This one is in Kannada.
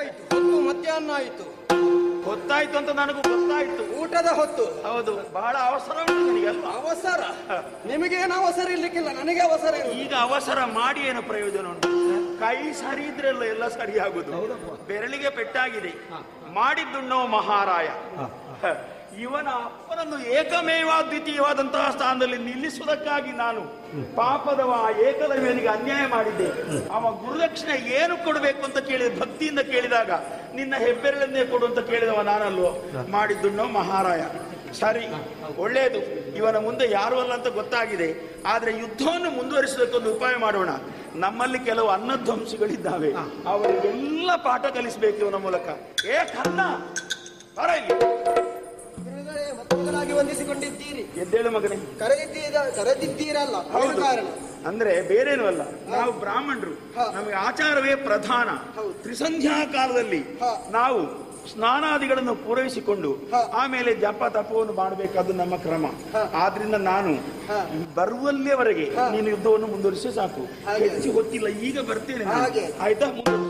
ಆಯ್ತು ಹೊತ್ತು ಮಧ್ಯಾಹ್ನ ಆಯ್ತು ಗೊತ್ತಾಯ್ತು ಅಂತ ನನಗೂ ಗೊತ್ತಾಯ್ತು ಊಟದ ಹೊತ್ತು ಹೌದು ಬಹಳ ಅವಸರ ಉಂಟು ನಿನಗಲ್ವಾ ಅವಸರ ನಿಮಗೇನು ಅವಸರ ಇರ್ಲಿಕ್ಕಿಲ್ಲ ನನಗೆ ಅವಸರ ಇಲ್ಲ ಈಗ ಅವಸರ ಮಾಡಿ ಏನು ಪ್ರಯೋಜನ ಉಂಟು ಕೈ ಸರಿ ಇದ್ರೆಲ್ಲ ಎಲ್ಲ ಸರಿ ಆಗುದು ಬೆರಳಿಗೆ ಪೆಟ್ಟಾಗಿದೆ ಮಾಡಿದ್ದುಣ್ಣೋ ಮಹಾರಾಯ ಹ, ಇವನ ಅಪ್ಪನನ್ನು ಏಕಮೇವ ದ್ವಿತೀಯವಾದಂತಹ ಸ್ಥಾನದಲ್ಲಿ ನಿಲ್ಲಿಸುವುದಕ್ಕಾಗಿ ನಾನು ಪಾಪದವ ಆ ಏಕಲವ್ಯನಿಗೆ ಅನ್ಯಾಯ ಮಾಡಿದ್ದೆ ಅವ ಗುರುದಕ್ಷಿಣೆ ಏನು ಕೊಡಬೇಕು ಅಂತ ಕೇಳಿದ ಭಕ್ತಿಯಿಂದ ಕೇಳಿದಾಗ ನಿನ್ನ ಹೆಬ್ಬೆರಳನ್ನೇ ಕೊಡು ಅಂತ ಕೇಳಿದವ ನಾನಲ್ವೋ ಮಾಡಿದ್ದುಣ್ಣೋ ಮಹಾರಾಯ ಸರಿ ಒಳ್ಳೆಯದು ಇವನ ಮುಂದೆ ಯಾರು ಅಲ್ಲ ಅಂತ ಗೊತ್ತಾಗಿದೆ ಆದ್ರೆ ಯುದ್ಧವನ್ನು ಮುಂದುವರಿಸೋದಕ್ಕೊಂದು ಉಪಾಯ ಮಾಡೋಣ ನಮ್ಮಲ್ಲಿ ಕೆಲವು ಅನ್ನಧ್ವಂಸಿಗಳಿದ್ದಾವೆ ಅವರಿಗೆಲ್ಲ ಪಾಠ ಕಲಿಸಬೇಕು ಇವನ ಮೂಲಕ ಏ ಕರ್ಣ ಬರ ಇಲ್ಲಿ ಗುರುಗಳೇ ಮೊದಲಾಗಿ ವಂದಿಸಿಕೊಂಡಿದ್ದೀರಿ ಎದ್ದೇಳು ಮಗನೇ ಕರೆದಿದ್ದೀರ ಕರೆದಿದ್ದೀರಲ್ಲ ಏನು ಹೌದು ಕಾರಣ ಅಂದ್ರೆ ಬೇರೇನು ಅಲ್ಲ ನಾವು ಬ್ರಾಹ್ಮಣರು ಹ. ನಮಗೆ ಆಚಾರವೇ ಪ್ರಧಾನ ಹೌದು. ತ್ರಿಸಂಧ್ಯಾ ಕಾಲದಲ್ಲಿ ಹ. ನಾವು ಸ್ನಾನಾದಿಗಳನ್ನು ಪೂರೈಸಿಕೊಂಡು ಹ. ಆಮೇಲೆ ಜಪ ತಪವನ್ನು ಮಾಡಬೇಕಾದ್ದು ನಮ್ಮ ಕ್ರಮ ಹ. ಆದ್ರಿಂದ ನಾನು ಹ. ಬರುವಲ್ಲಿಯವರೆಗೆ ಹ. ನೀನು ಯುದ್ಧವನ್ನು ಮುಂದುವರಿಸಿ ಸಾಕು ಹಾಗೆ. ಹೆಚ್ಚು ಗೊತ್ತಿಲ್ಲ ಈಗ ಬರ್ತೇನೆ ನಾನು. ಹಾಗೆ. ಆಯ್ತಾ ಮುಂದುವರಿಸು.